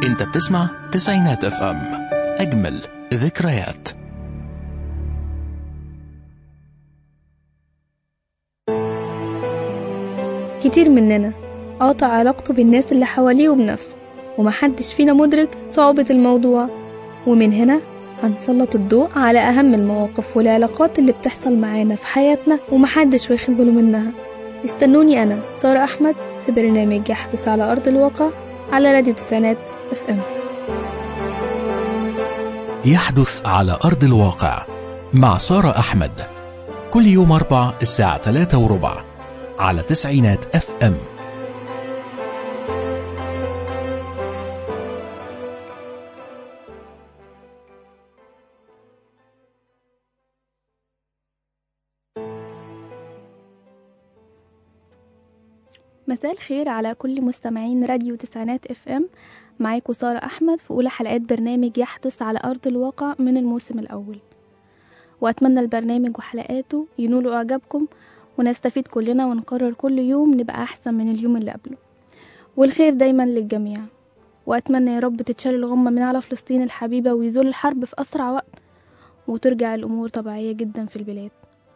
انت بتسمع تسعينات اف ام اجمل ذكريات كتير مننا قاطع علاقته بالناس اللي حواليه وبنفسه ومحدش فينا مدرك صعوبة الموضوع ومن هنا هنسلط الضوء على أهم المواقف والعلاقات اللي بتحصل معانا في حياتنا ومحدش واخد باله منها استنوني أنا سارة أحمد في برنامج يحدث على أرض الواقع على راديو تسعينات اف ام يحدث على أرض الواقع مع سارة أحمد كل يوم أربع الساعة 3 وربع على تسعينات اف ام مساء الخير على كل مستمعين راديو تسعينات اف ام معاكم سارة أحمد في أولى حلقات برنامج يحدث على أرض الواقع من الموسم الأول وأتمنى البرنامج وحلقاته ينولوا إعجابكم ونستفيد كلنا ونقرر كل يوم نبقى أحسن من اليوم اللي قبله والخير دايما للجميع وأتمنى يا رب تتشال الغمة من على فلسطين الحبيبة ويزول الحرب في أسرع وقت وترجع الأمور طبيعية جدا في البلاد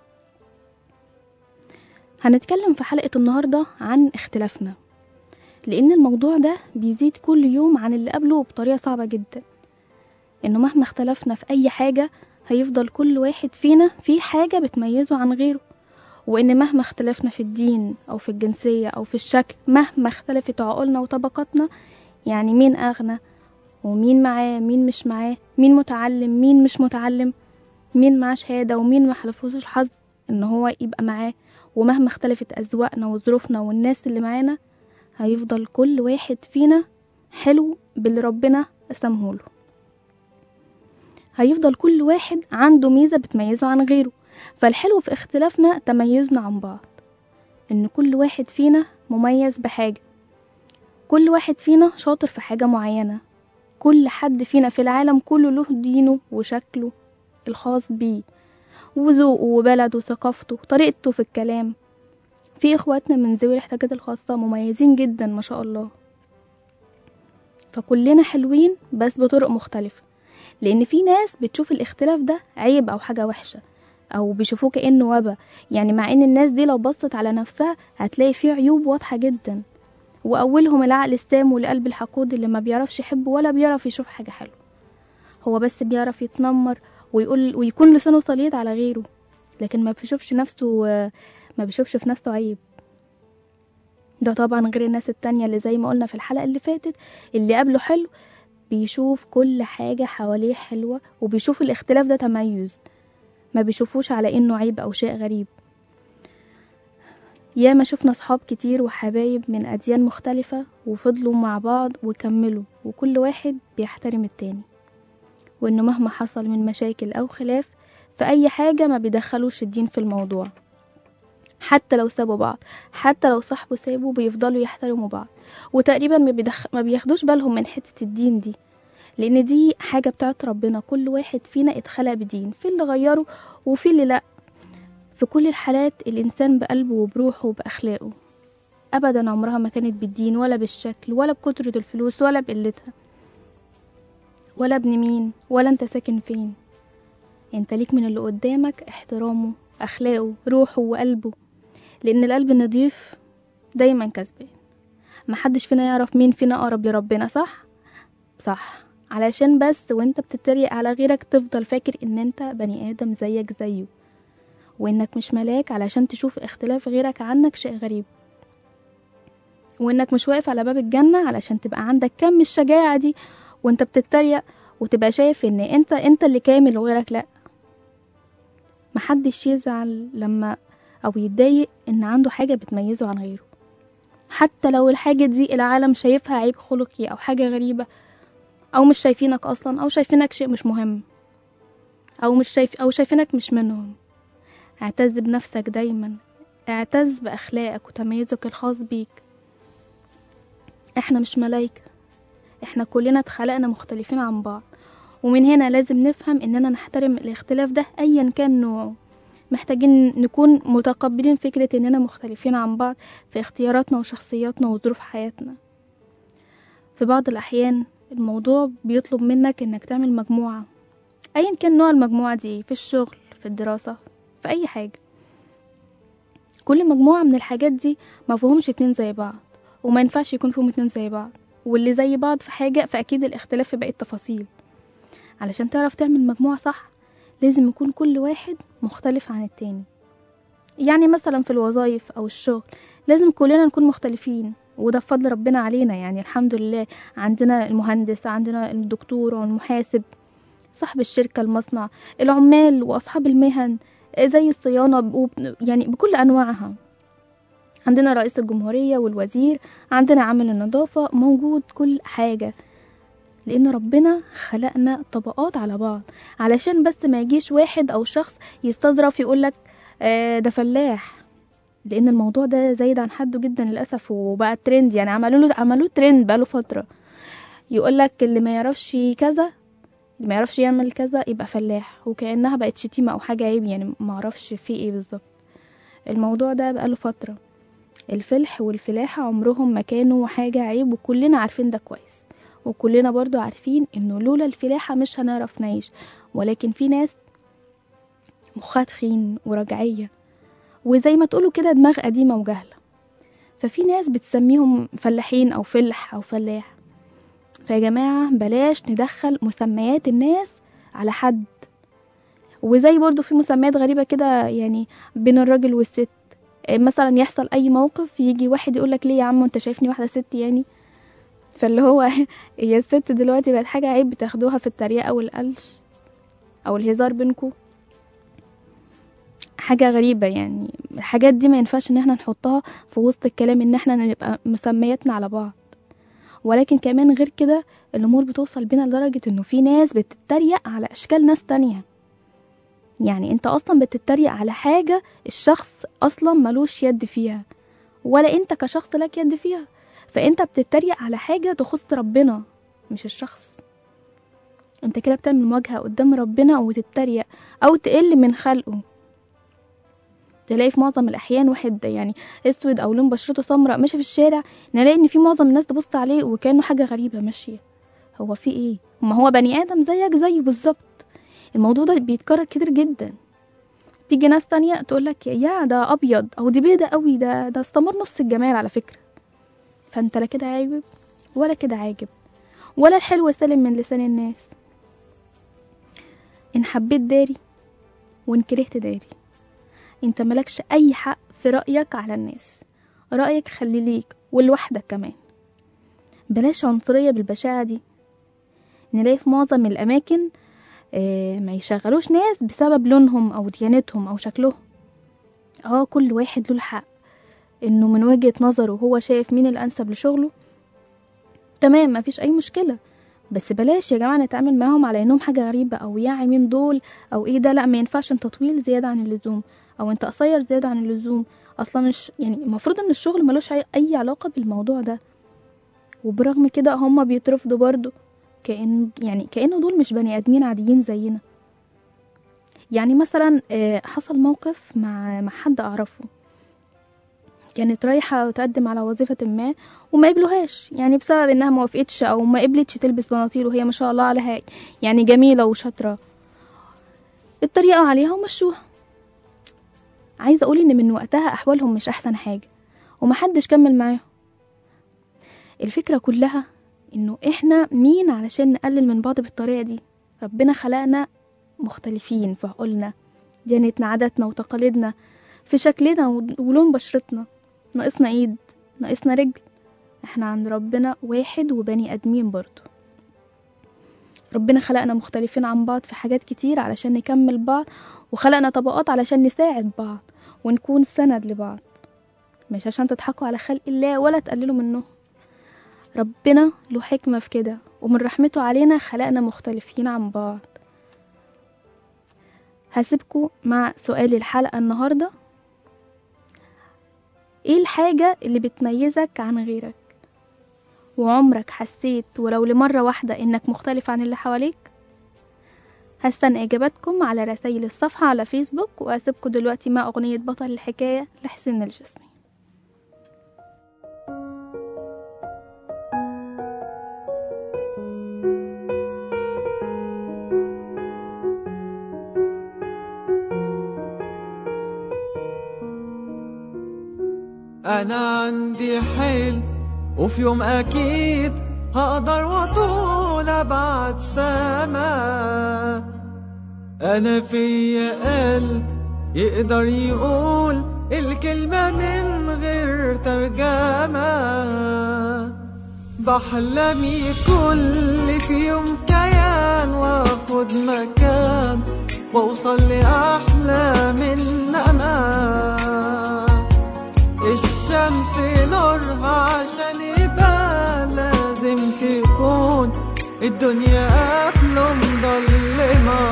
هنتكلم في حلقة النهاردة عن اختلافنا لأن الموضوع ده بيزيد كل يوم عن اللي قبله بطريقة صعبة جدا إنه مهما اختلفنا في أي حاجة هيفضل كل واحد فينا في حاجة بتميزه عن غيره وإن مهما اختلفنا في الدين أو في الجنسية أو في الشكل مهما اختلفت عقولنا وطبقاتنا يعني مين أغنى ومين معاه مين مش معاه مين متعلم مين مش متعلم مين معاه شهادة ومين ما حلفوش الحظ إن هو يبقى معاه ومهما اختلفت أذواقنا وظروفنا والناس اللي معانا هيفضل كل واحد فينا حلو باللي ربنا قسمهوله هيفضل كل واحد عنده ميزة بتميزه عن غيره فالحلو في اختلافنا تميزنا عن بعض إن كل واحد فينا مميز بحاجة كل واحد فينا شاطر في حاجة معينة كل حد فينا في العالم كله له دينه وشكله الخاص بيه وذوقه وبلده وثقافته وطريقته في الكلام في اخواتنا من ذوي الاحتياجات الخاصة مميزين جدا ما شاء الله فكلنا حلوين بس بطرق مختلفة لأن في ناس بتشوف الاختلاف ده عيب أو حاجة وحشة أو بيشوفوه كأنه وبا يعني مع إن الناس دي لو بصت على نفسها هتلاقي فيه عيوب واضحة جدا وأولهم العقل السام والقلب الحقود اللي ما بيعرفش يحب ولا بيعرف يشوف حاجة حلوة هو بس بيعرف يتنمر ويقول ويكون لسانه صليد على غيره لكن ما بيشوفش نفسه ما بيشوفش في نفسه عيب ده طبعا غير الناس التانية اللي زي ما قلنا في الحلقة اللي فاتت اللي قبله حلو بيشوف كل حاجة حواليه حلوة وبيشوف الاختلاف ده تميز ما بيشوفوش على انه عيب او شيء غريب ياما شفنا صحاب كتير وحبايب من أديان مختلفة وفضلوا مع بعض وكملوا وكل واحد بيحترم التاني وإنه مهما حصل من مشاكل أو خلاف في أي حاجة ما بيدخلوش الدين في الموضوع حتى لو سابوا بعض حتى لو صاحبه سابوا بيفضلوا يحترموا بعض وتقريبا ما, بيدخ... ما بياخدوش بالهم من حتة الدين دي لأن دي حاجة بتاعت ربنا كل واحد فينا اتخلق بدين في اللي غيره وفي اللي لأ في كل الحالات الإنسان بقلبه وبروحه وبأخلاقه أبدا عمرها ما كانت بالدين ولا بالشكل ولا بكترة الفلوس ولا بقلتها ولا ابن مين ولا انت ساكن فين انت ليك من اللي قدامك احترامه اخلاقه روحه وقلبه لان القلب النضيف دايما كسبان محدش فينا يعرف مين فينا اقرب لربنا صح صح علشان بس وانت بتتريق على غيرك تفضل فاكر ان انت بني ادم زيك زيه وانك مش ملاك علشان تشوف اختلاف غيرك عنك شيء غريب وانك مش واقف على باب الجنة علشان تبقى عندك كم الشجاعة دي وانت بتتريق وتبقى شايف ان انت انت اللي كامل وغيرك لا محدش يزعل لما او يتضايق ان عنده حاجة بتميزه عن غيره حتى لو الحاجة دي العالم شايفها عيب خلقي او حاجة غريبة او مش شايفينك اصلا او شايفينك شيء مش مهم او مش شايف او شايفينك مش منهم اعتز بنفسك دايما اعتز باخلاقك وتميزك الخاص بيك احنا مش ملايكه احنا كلنا اتخلقنا مختلفين عن بعض ومن هنا لازم نفهم اننا نحترم الاختلاف ده ايا كان نوعه محتاجين نكون متقبلين فكرة اننا مختلفين عن بعض في اختياراتنا وشخصياتنا وظروف حياتنا في بعض الاحيان الموضوع بيطلب منك انك تعمل مجموعة ايا كان نوع المجموعة دي إيه، في الشغل في الدراسة في اي حاجة كل مجموعة من الحاجات دي ما فيهمش اتنين زي بعض وما ينفعش يكون فيهم اتنين زي بعض واللي زي بعض في حاجة فأكيد الاختلاف في باقي التفاصيل علشان تعرف تعمل مجموعة صح لازم يكون كل واحد مختلف عن التاني يعني مثلا في الوظائف أو الشغل لازم كلنا نكون مختلفين وده بفضل ربنا علينا يعني الحمد لله عندنا المهندس عندنا الدكتور والمحاسب صاحب الشركة المصنع العمال وأصحاب المهن زي الصيانة وب- يعني بكل أنواعها عندنا رئيس الجمهورية والوزير عندنا عامل النظافة موجود كل حاجة لأن ربنا خلقنا طبقات على بعض علشان بس ما يجيش واحد أو شخص يستظرف يقولك آه ده فلاح لأن الموضوع ده زايد عن حده جدا للأسف وبقى ترند يعني عملوا له عملوه ترند بقاله فترة يقولك اللي ما يعرفش كذا اللي ما يعرفش يعمل كذا يبقى فلاح وكأنها بقت شتيمة أو حاجة عيب يعني ما اعرفش في ايه بالظبط الموضوع ده بقاله فترة الفلح والفلاحة عمرهم ما كانوا حاجة عيب وكلنا عارفين ده كويس وكلنا برضو عارفين انه لولا الفلاحة مش هنعرف نعيش ولكن في ناس مخها تخين ورجعية وزي ما تقولوا كده دماغ قديمة وجهلة ففي ناس بتسميهم فلاحين أو فلح أو فلاح فيا جماعة بلاش ندخل مسميات الناس على حد وزي برضو في مسميات غريبة كده يعني بين الراجل والست إيه مثلا يحصل أي موقف يجي واحد يقولك ليه يا عم انت شايفني واحدة ست يعني فاللي هو هي الست دلوقتي بقت حاجة عيب بتاخدوها في التريقة والقلش أو الهزار بينكو حاجة غريبة يعني الحاجات دي ما ينفعش ان احنا نحطها في وسط الكلام ان احنا نبقى مسمياتنا على بعض ولكن كمان غير كده الامور بتوصل بينا لدرجة انه في ناس بتتريق على اشكال ناس تانية يعني انت اصلا بتتريق على حاجة الشخص اصلا ملوش يد فيها ولا انت كشخص لك يد فيها فانت بتتريق على حاجة تخص ربنا مش الشخص انت كده بتعمل مواجهة قدام ربنا وتتريق او تقل من خلقه تلاقي في معظم الاحيان واحد يعني اسود او لون بشرته سمراء ماشي في الشارع نلاقي ان في معظم الناس تبص عليه وكانه حاجه غريبه ماشيه هو في ايه ما هو بني ادم زيك زيه بالظبط الموضوع ده بيتكرر كتير جدا تيجي ناس تانية تقولك يا ده ابيض او دي بيضة قوي ده ده استمر نص الجمال على فكرة فانت لا كده عاجب ولا كده عاجب ولا الحلو سالم من لسان الناس ان حبيت داري وان كرهت داري انت ملكش اي حق في رأيك على الناس رأيك خلي ليك ولوحدك كمان بلاش عنصرية بالبشاعة دي نلاقي في معظم الأماكن آه، ما يشغلوش ناس بسبب لونهم أو ديانتهم أو شكلهم اه كل واحد له الحق انه من وجهة نظره هو شايف مين الأنسب لشغله تمام مفيش أي مشكلة بس بلاش يا جماعة نتعامل معاهم على انهم حاجة غريبة او يا مين دول او ايه ده لا ما ينفعش انت طويل زيادة عن اللزوم او انت قصير زيادة عن اللزوم اصلا الش... يعني المفروض ان الشغل ملوش اي أي علاقة بالموضوع ده وبرغم كده هما بيترفضوا برضو كأن يعني كأنه دول مش بني ادمين عاديين زينا يعني مثلا آه، حصل موقف مع مع حد اعرفه كانت رايحة تقدم على وظيفة ما وما قبلوهاش يعني بسبب انها ما وافقتش او ما قبلتش تلبس بناطيل وهي ما شاء الله عليها يعني جميلة وشاطرة اتريقوا عليها ومشوها عايزة اقول ان من وقتها احوالهم مش احسن حاجة ومحدش كمل معاهم الفكرة كلها انه احنا مين علشان نقلل من بعض بالطريقة دي ربنا خلقنا مختلفين في عقولنا ديانتنا عاداتنا وتقاليدنا في شكلنا ولون بشرتنا ناقصنا ايد ناقصنا رجل احنا عند ربنا واحد وبني ادمين برضو ربنا خلقنا مختلفين عن بعض في حاجات كتير علشان نكمل بعض وخلقنا طبقات علشان نساعد بعض ونكون سند لبعض مش عشان تضحكوا على خلق الله ولا تقللوا منه ربنا له حكمة في كده ومن رحمته علينا خلقنا مختلفين عن بعض هسيبكوا مع سؤال الحلقة النهاردة ايه الحاجة اللي بتميزك عن غيرك وعمرك حسيت ولو لمرة واحدة انك مختلف عن اللي حواليك هستنى اجاباتكم على رسائل الصفحة على فيسبوك واسيبكم دلوقتي مع اغنية بطل الحكاية لحسين الجسمي أنا عندي حلم وفي يوم أكيد هقدر وطول أبعد سما أنا فيا قلب يقدر يقول الكلمة من غير ترجمة بحلم يكون لي في يوم كيان واخد مكان واوصل لأحلام النما الشمس نورها عشان يبقى لازم تكون الدنيا قبله مضلمة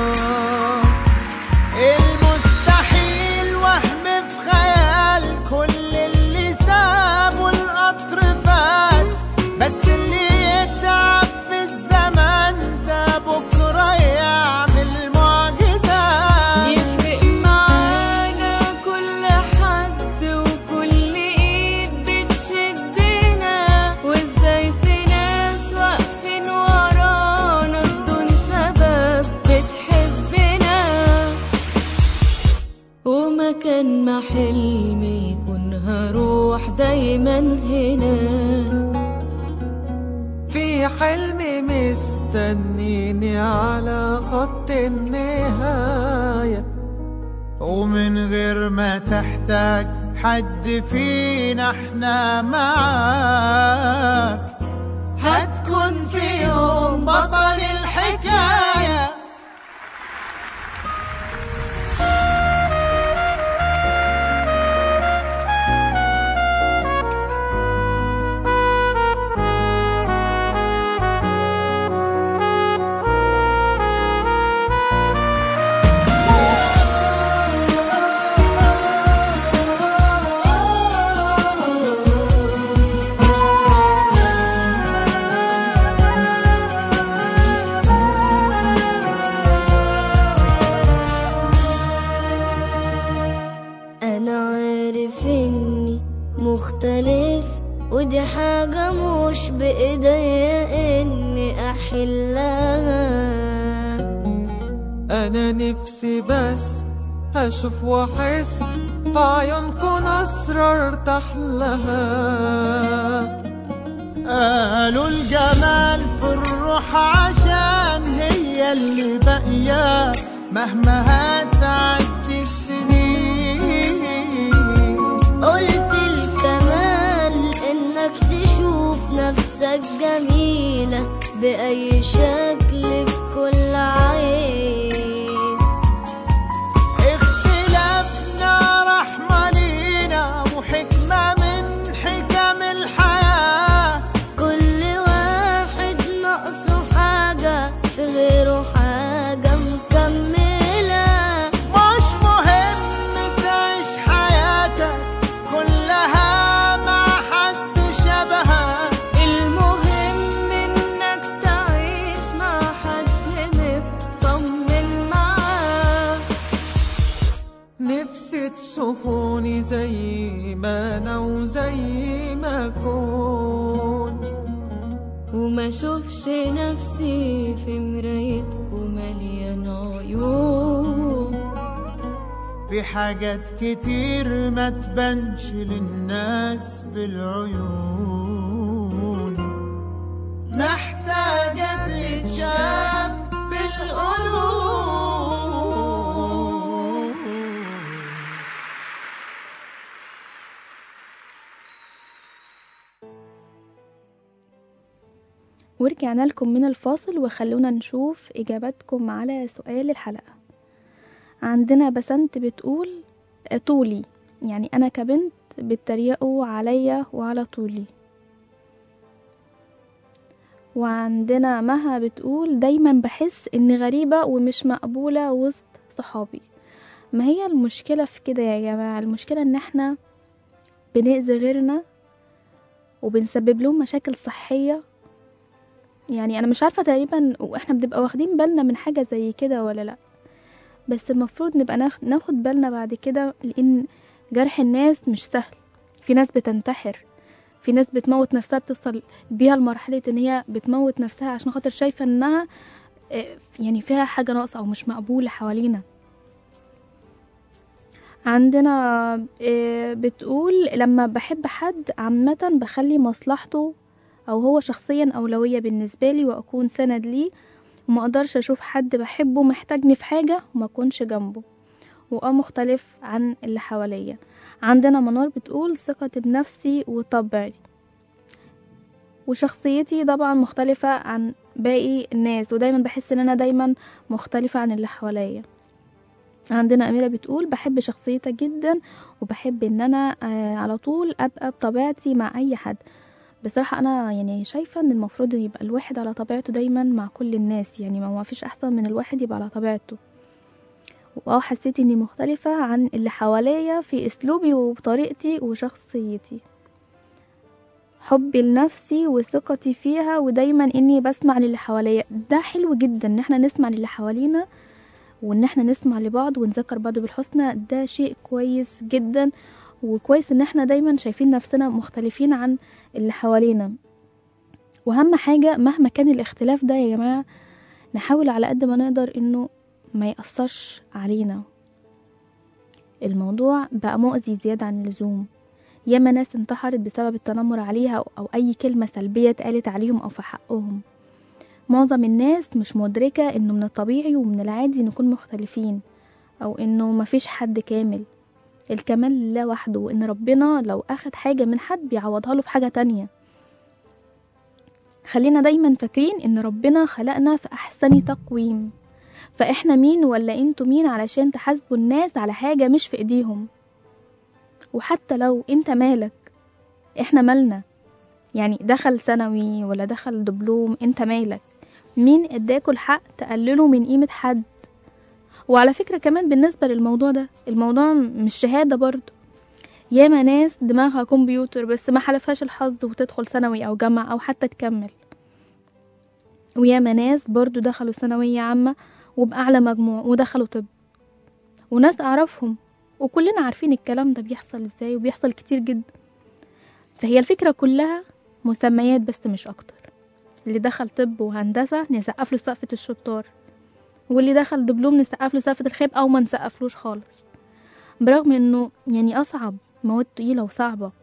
المستحيل وهم في خيال كل اللي سابه القطر فات بس اللي يتعب في الزمن ده بكره يعمل معجزات يفرق معانا كل حد وكل ايد بتشدنا وازاي في ناس واقفين ورانا بدون سبب بتحبنا ومكان ما حلمي يكون هروح دايما هنا في حلم مستنيني على خط النهاية ومن غير ما تحتاج حد فينا احنا معاك هتكون في يوم بطل الحكايه انا عارف اني مختلف ودي حاجة مش بايديا اني احلها أنا نفسي بس هشوف وأحس في عيونكم أسرار ارتاح لها قالوا الجمال في الروح عشان هي اللي باقية مهما هتعدي السنين قلت الكمال انك تشوف نفسك جميلة بأي شكل بكل عين اختلافنا رحمة لينا وحكمة من حكم الحياة كل واحد ناقصه حاجة في غيره حاجة مكملة مش مهم تعيش حياتك كلها مع حد شبهك المهم انك تعيش مع حد مطمن معاه نفسي تشوفوني زي ما أنا وزي ما أكون وما اشوفش نفسي في مرايتكم مليان عيون في حاجات كتير ما تبانش للناس بالعيون محتاجة تتشاف بالقلوب ورجعنا لكم من الفاصل وخلونا نشوف إجاباتكم على سؤال الحلقة عندنا بسنت بتقول طولي يعني أنا كبنت بتريقوا عليا وعلى طولي وعندنا مها بتقول دايما بحس إني غريبة ومش مقبولة وسط صحابي ما هي المشكلة في كده يا جماعة المشكلة إن احنا بنأذي غيرنا وبنسبب لهم مشاكل صحية يعني انا مش عارفه تقريبا واحنا بنبقى واخدين بالنا من حاجه زي كده ولا لا بس المفروض نبقى ناخ- ناخد بالنا بعد كده لان جرح الناس مش سهل في ناس بتنتحر في ناس بتموت نفسها بتوصل بيها لمرحله ان هي بتموت نفسها عشان خاطر شايفه انها آه، يعني فيها حاجه ناقصه او مش مقبوله حوالينا عندنا آه، بتقول لما بحب حد عامة بخلي مصلحته أو هو شخصيا أولوية بالنسبة لي وأكون سند ليه وما أقدرش أشوف حد بحبه محتاجني في حاجة وما أكونش جنبه وأه مختلف عن اللي حواليا عندنا منار بتقول ثقتي بنفسي وطبعي وشخصيتي طبعا مختلفة عن باقي الناس ودايما بحس ان انا دايما مختلفة عن اللي حواليا عندنا أميرة بتقول بحب شخصيتك جدا وبحب ان انا آه، على طول ابقى بطبيعتي مع اي حد بصراحة انا يعني شايفة ان المفروض يبقى الواحد على طبيعته دايما مع كل الناس يعني ما هو فيش احسن من الواحد يبقى على طبيعته واه حسيت اني مختلفة عن اللي حواليا في اسلوبي وطريقتي وشخصيتي حبي لنفسي وثقتي فيها ودايما اني بسمع للي حواليا ده حلو جدا ان احنا نسمع للي حوالينا وان احنا نسمع لبعض ونذكر بعض بالحسنى ده شيء كويس جدا وكويس ان احنا دايما شايفين نفسنا مختلفين عن اللي حوالينا واهم حاجة مهما كان الاختلاف ده يا جماعة نحاول على قد ما نقدر انه ما يأثرش علينا الموضوع بقى مؤذي زيادة عن اللزوم ياما ناس انتحرت بسبب التنمر عليها أو- أو أي كلمة سلبية اتقالت عليهم أو في حقهم معظم الناس مش مدركة إنه من الطبيعي ومن العادي نكون مختلفين أو إنه مفيش حد كامل الكمال لله وحده وإن ربنا لو أخد حاجة من حد بيعوضها له في حاجة تانية خلينا دايما فاكرين إن ربنا خلقنا في أحسن تقويم فإحنا مين ولا انتوا مين علشان تحاسبوا الناس على حاجة مش في إيديهم وحتى لو انت مالك احنا مالنا يعني دخل ثانوي ولا دخل دبلوم انت مالك مين اداكوا الحق تقللوا من قيمة حد وعلى فكرة كمان بالنسبة للموضوع ده الموضوع مش شهادة برضه ياما ناس دماغها كمبيوتر بس ما حلفهاش الحظ وتدخل ثانوي او جامعة او حتى تكمل وياما ناس برضو دخلوا ثانوية عامة وبأعلى مجموع ودخلوا طب وناس أعرفهم وكلنا عارفين الكلام ده بيحصل ازاي وبيحصل كتير جدا فهي الفكرة كلها مسميات بس مش أكتر اللي دخل طب وهندسة نسقف له سقفة الشطار واللي دخل دبلوم نسقف له سقفة الخيب أو ما نسقفلوش خالص برغم انه يعني أصعب مواد تقيلة وصعبة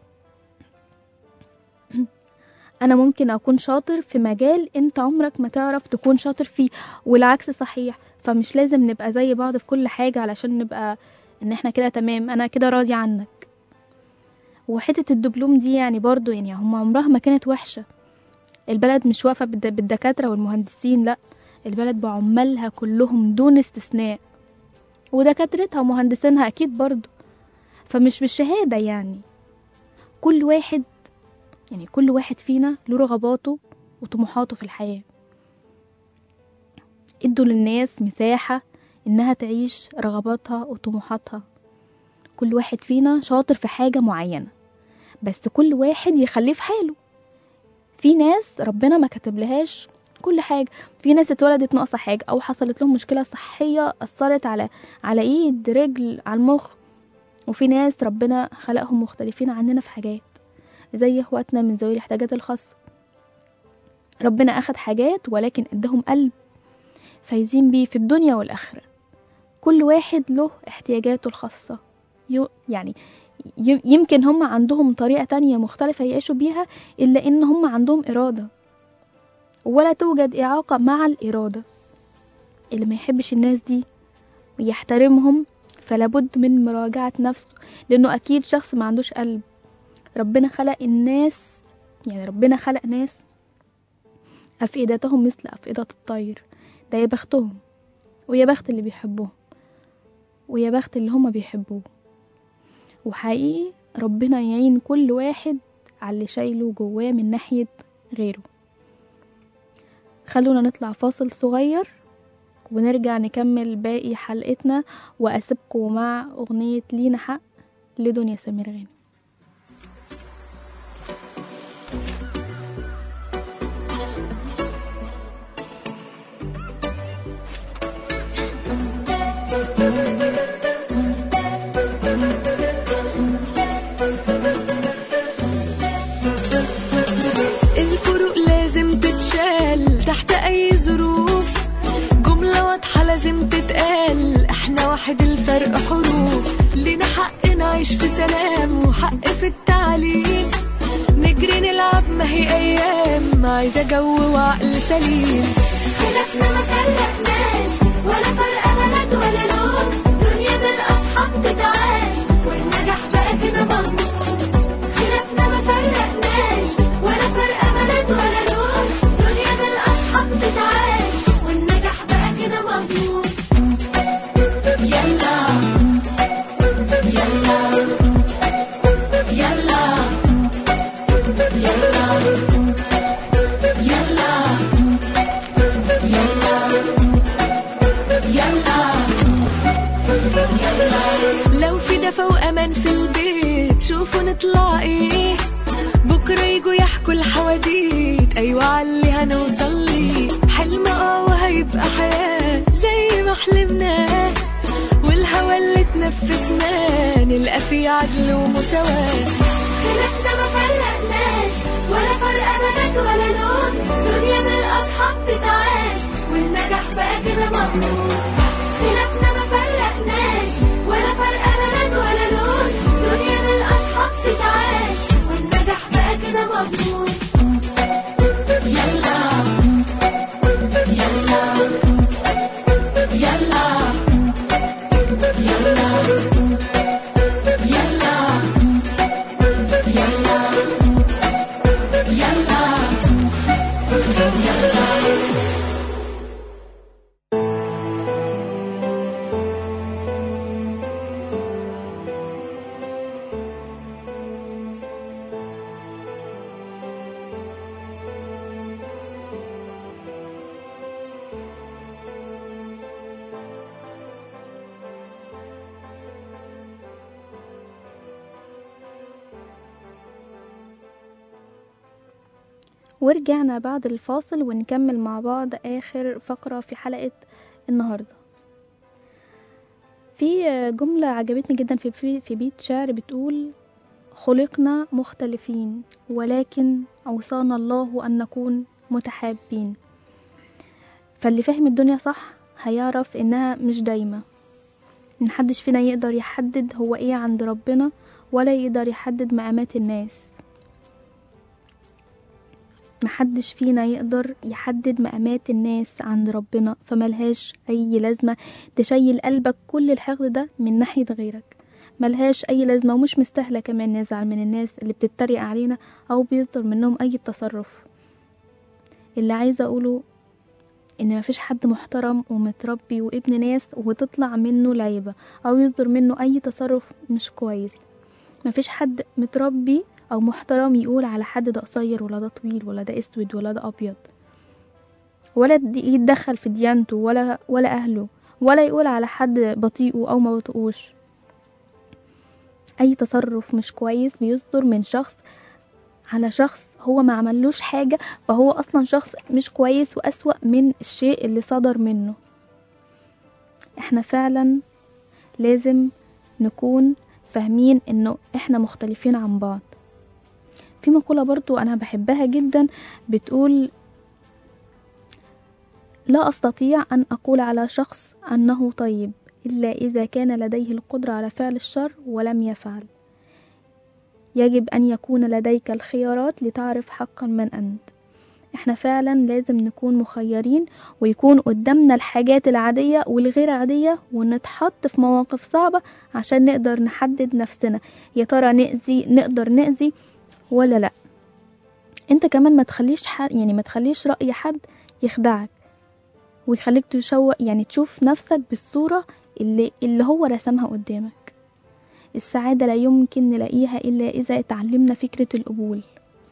أنا ممكن أكون شاطر في مجال أنت عمرك ما تعرف تكون شاطر فيه والعكس صحيح فمش لازم نبقى زي بعض في كل حاجة علشان نبقى ان احنا كده تمام انا كده راضي عنك وحتة الدبلوم دي يعني برضو يعني هم عمرها ما كانت وحشة البلد مش واقفة بالد- بالدكاترة والمهندسين لا البلد بعمالها كلهم دون استثناء ودكاترتها ومهندسينها اكيد برضو فمش بالشهادة يعني كل واحد يعني كل واحد فينا له رغباته وطموحاته في الحياة ادوا للناس مساحة إنها تعيش رغباتها وطموحاتها كل واحد فينا شاطر في حاجة معينة بس كل واحد يخليه في حاله في ناس ربنا ما كتبلهاش كل حاجة في ناس اتولدت ناقصة حاجة أو حصلت لهم مشكلة صحية أثرت على على إيد رجل على المخ وفي ناس ربنا خلقهم مختلفين عننا في حاجات زي اخواتنا من ذوي الاحتياجات الخاصة ربنا أخد حاجات ولكن ادهم قلب فايزين بيه في الدنيا والآخرة كل واحد له احتياجاته الخاصة يو يعني ي- يمكن هم عندهم طريقة تانية مختلفة يعيشوا بيها إلا إن هم عندهم إرادة ولا توجد إعاقة مع الإرادة اللي ما يحبش الناس دي ويحترمهم فلابد من مراجعة نفسه لأنه أكيد شخص ما عندوش قلب ربنا خلق الناس يعني ربنا خلق ناس أفئدتهم مثل أفئدة الطير ده يا بختهم ويا بخت اللي بيحبوهم ويا بخت اللي هما بيحبوه وحقيقي ربنا يعين كل واحد على اللي شايله جواه من ناحية غيره خلونا نطلع فاصل صغير ونرجع نكمل باقي حلقتنا وأسيبكم مع أغنية لينا حق لدنيا سمير غانم الفروق لازم تتشال تحت اي ظروف جملة واضحة لازم تتقال احنا واحد الفرق حروف لينا نعيش في سلام وحق في التعليم نجري نلعب ما هي أيام عايزة جو وعقل سليم خلافنا ما فرقناش ولا فرق بلد ولا لون دنيا بالاصحاب تتعاش والنجاح بقى كده مضمون خلافنا ما فرقناش ولا فرق بلد ولا لون دنيا بالاصحاب تتعاش والنجاح بقى كده مضمون يلا يلا يلا يلا يلا يلا يلا لو في دفى وأمان في البيت شوفوا نطلع ايه بكرة يجوا يحكوا الحواديت أيوة عاللي هنوصل ليه حلم اه وهيبقى حياة زي ما حلمناه والهوى اللي تنفسناه نلقى فيه عدل ومساواة خلافنا ما فرقناش ولا فرق بلد ولا لون دنيا بالاصحاب تتعاش والنجاح بقى كده مضمون خلافنا ما فرقناش ولا فرق بلد ولا لون دنيا بالاصحاب تتعاش والنجاح بقى كده مضمون يلا يلا يلا يلا يلا يلا يلا يلا ورجعنا بعد الفاصل ونكمل مع بعض آخر فقرة في حلقة النهاردة في جملة عجبتني جدا في في, في بيت شعر بتقول خلقنا مختلفين ولكن أوصانا الله أن نكون متحابين فاللي فاهم الدنيا صح هيعرف إنها مش دايمة محدش فينا يقدر يحدد هو ايه عند ربنا ولا يقدر يحدد مقامات الناس محدش فينا يقدر يحدد مقامات الناس عند ربنا فملهاش أي لازمة تشيل قلبك كل الحقد ده من ناحية غيرك ملهاش أي لازمة ومش مستاهلة كمان نزعل من الناس اللي بتتريق علينا أو بيصدر منهم أي تصرف اللي عايزة أقوله إن مفيش حد محترم ومتربي وابن ناس وتطلع منه العيبة أو يصدر منه أي تصرف مش كويس مفيش حد متربي او محترم يقول على حد ده قصير ولا ده طويل ولا ده اسود ولا ده ابيض ولا دي- يتدخل في ديانته ولا ولا اهله ولا يقول على حد بطيئه او ما بطيئوش اي تصرف مش كويس بيصدر من شخص على شخص هو ما عملوش حاجة فهو اصلا شخص مش كويس واسوأ من الشيء اللي صدر منه احنا فعلا لازم نكون فاهمين انه احنا مختلفين عن بعض في مقولة برضو أنا بحبها جدا بتقول لا أستطيع أن أقول على شخص أنه طيب إلا إذا كان لديه القدرة على فعل الشر ولم يفعل يجب أن يكون لديك الخيارات لتعرف حقا من أنت احنا فعلا لازم نكون مخيرين ويكون قدامنا الحاجات العادية والغير عادية ونتحط في مواقف صعبة عشان نقدر نحدد نفسنا يا ترى نأذي نقدر نأذي ولا لا انت كمان ما تخليش حد يعني ما تخليش رأي حد يخدعك ويخليك تشوق يعني تشوف نفسك بالصورة اللي, اللي هو رسمها قدامك السعادة لا يمكن نلاقيها إلا إذا اتعلمنا فكرة القبول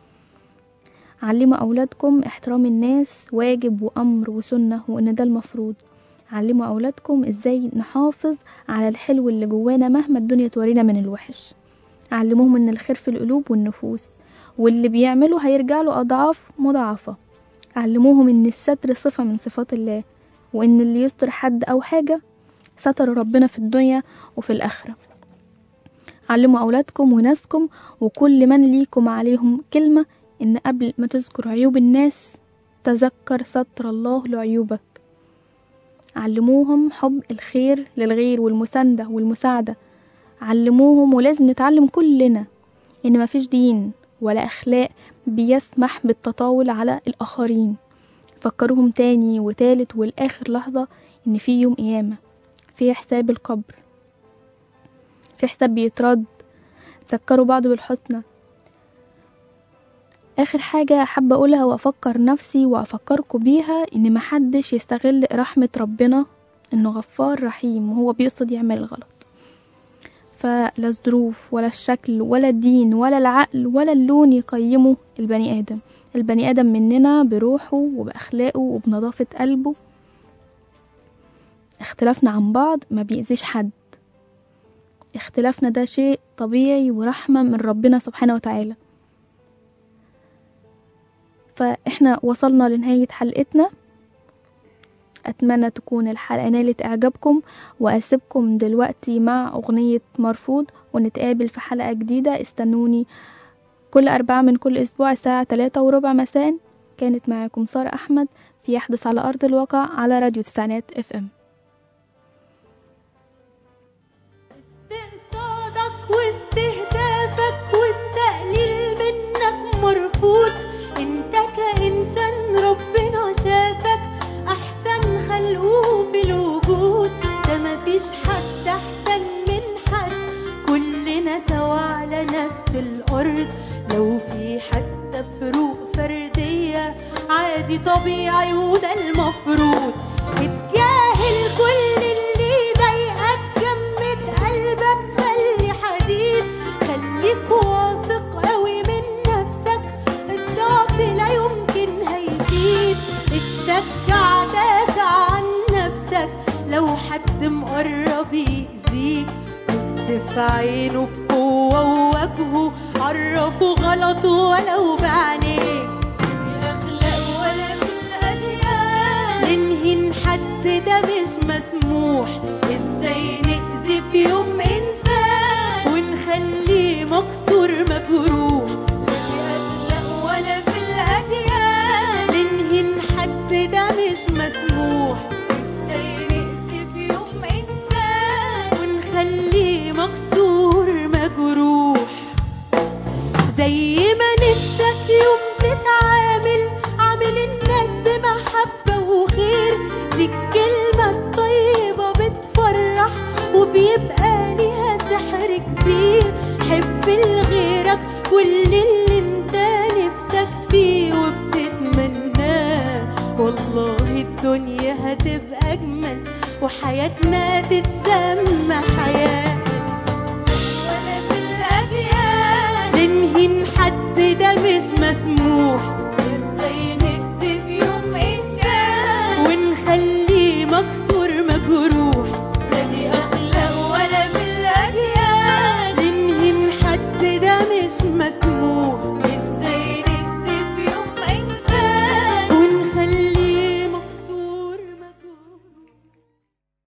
علموا أولادكم احترام الناس واجب وأمر وسنة وإن ده المفروض علموا أولادكم إزاي نحافظ على الحلو اللي جوانا مهما الدنيا تورينا من الوحش علموهم ان الخير في القلوب والنفوس واللي بيعمله هيرجع له اضعاف مضاعفه علموهم ان الستر صفه من صفات الله وان اللي يستر حد او حاجه ستر ربنا في الدنيا وفي الاخره علموا اولادكم وناسكم وكل من ليكم عليهم كلمه ان قبل ما تذكر عيوب الناس تذكر ستر الله لعيوبك علموهم حب الخير للغير والمسانده والمساعده علموهم ولازم نتعلم كلنا إن مفيش دين ولا أخلاق بيسمح بالتطاول على الآخرين فكروهم تاني وتالت والآخر لحظة إن في يوم قيامة في حساب القبر في حساب بيترد ذكروا بعض بالحسنى آخر حاجة حابة أقولها وأفكر نفسي وأفكركم بيها إن محدش يستغل رحمة ربنا إنه غفار رحيم وهو بيقصد يعمل الغلط فلا الظروف ولا الشكل ولا الدين ولا العقل ولا اللون يقيموا البني آدم البني آدم مننا بروحه وبأخلاقه وبنظافة قلبه اختلافنا عن بعض ما بيأذيش حد اختلافنا ده شيء طبيعي ورحمة من ربنا سبحانه وتعالى فاحنا وصلنا لنهاية حلقتنا أتمنى تكون الحلقة نالت إعجابكم وأسيبكم دلوقتي مع أغنية مرفوض ونتقابل في حلقة جديدة استنوني كل أربعة من كل أسبوع الساعة تلاتة وربع مساء كانت معاكم سارة أحمد في يحدث على أرض الواقع على راديو تسعينات اف ام استقصادك واستهدافك والتقليل منك مرفوض انت كإنسان ربنا شافك احسن خلقه في الوجود ده مفيش حد احسن من حد كلنا سوا على نفس الارض لو في حتى فروق فردية عادي طبيعي وده المفروض اتجاهل كل اللي ضايقك جمد قلبك خلي حديد خليك واثق قوي من نفسك الضعف لا يمكن هيفيد اتشجع دافع عن نفسك لو حد مقرب يأذيك بص في عينه بقوة وواجهه عرفه غلطه ولو بعينيك أخلاق ولا في الأديان ننهي حد ده مش مسموح ازاي نأذي في يوم إنسان ونخليه مكسور مجروح لا في أخلاق ولا في الأديان ننهي حد ده مش مسموح ازاي نأذي في يوم إنسان ونخليه مكسور مجروح زي ما نفسك يوم تتعامل عامل الناس بمحبة وخير دي الكلمة الطيبة بتفرح وبيبقى ليها سحر كبير حب لغيرك كل اللي انت نفسك فيه وبتتمناه والله الدنيا هتبقى أجمل وحياتنا تتسلى